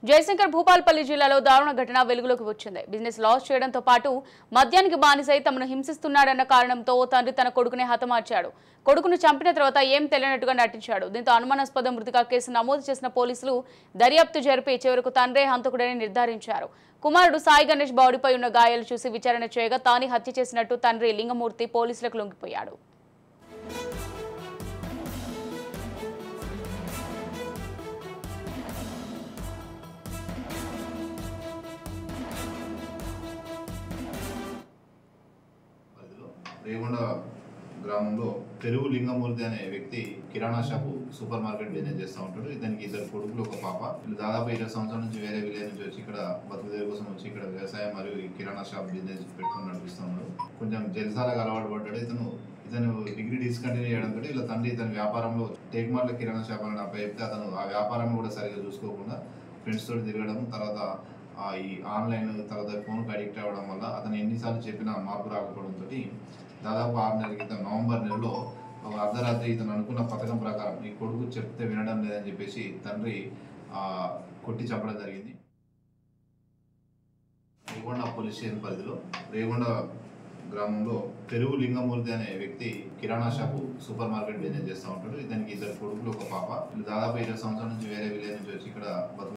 జయశంకర్ భూపాల్పల్లి జిల్లాలో దారుణ ఘటన వెలుగులోకి వచ్చింది బిజినెస్ లాస్ చేయడంతో పాటు మద్యానికి బానిసై తమను హింసిస్తున్నాడన్న కారణంతో ఓ తండ్రి తన కొడుకుని హతమార్చాడు కొడుకును చంపిన తర్వాత ఏం తెలియనట్టుగా నటించాడు దీంతో అనుమానాస్పద మృతిగా కేసు నమోదు చేసిన పోలీసులు దర్యాప్తు జరిపి చివరకు తండ్రే హంతకుడని నిర్ధారించారు కుమారుడు సాయి గణేష్ బాడీపై ఉన్న గాయాలు చూసి విచారణ చేయగా తాని హత్య చేసినట్టు తండ్రి లింగమూర్తి పోలీసులకు లొంగిపోయాడు పరిధిలో రేగొండ గ్రామంలో పెరుగు లింగమూర్తి అనే వ్యక్తి కిరాణా షాపు సూపర్ మార్కెట్ బిజినెస్ చేస్తూ ఉంటాడు ఇతనికి ఇద్దరు కొడుకులు ఒక పాప వీళ్ళు దాదాపు ఇరవై సంవత్సరాల నుంచి వేరే విలేజ్ నుంచి వచ్చి ఇక్కడ బతుకుదేరి కోసం వచ్చి ఇక్కడ వ్యవసాయం మరియు ఈ కిరాణా షాప్ బిజినెస్ పెట్టుకుని నడిపిస్తున్నాడు కొంచెం జలసాలకు అలవాటు పడ్డాడు ఇతను ఇతను డిగ్రీ డిస్కంటిన్యూ చేయడంతో ఇలా తండ్రి ఇతని వ్యాపారంలో టేక్ మార్ల కిరాణా షాప్ అని అప్ప చెప్తే అతను ఆ వ్యాపారం కూడా సరిగా చూసుకోకుండా ఫ్రెండ్స్ తోటి తిరగడం తర్వాత ఆ ఈ ఆన్లైన్ తర్వాత ఫోన్కి అడిక్ట్ అవ్వడం వల్ల అతను ఎన్నిసార్లు చెప్పినా మార్పు రాకపోవడంతో దాదాపు ఆరు నెలల క్రితం నవంబర్ నెలలో ఒక అర్ధరాత్రి ఇతను అనుకున్న పథకం ప్రకారం ఈ కొడుకు చెప్తే వినడం లేదని చెప్పేసి తండ్రి ఆ, కొట్టి చంపడం జరిగింది రేగొండ పోలీస్ స్టేషన్ పరిధిలో రేగొండ గ్రామంలో పెరుగు లింగమూర్తి అనే వ్యక్తి కిరాణా షాపు సూపర్ మార్కెట్ బిజినెస్ చేస్తూ ఉంటాడు ఇతనికి ఇద్దరు కొడుకులు ఒక పాప వీళ్ళు దాదాపు ఇరవై సంవత్సరాల నుంచి వేరే విలేజ్ నుంచి వచ్చి ఇక్కడ బతుకు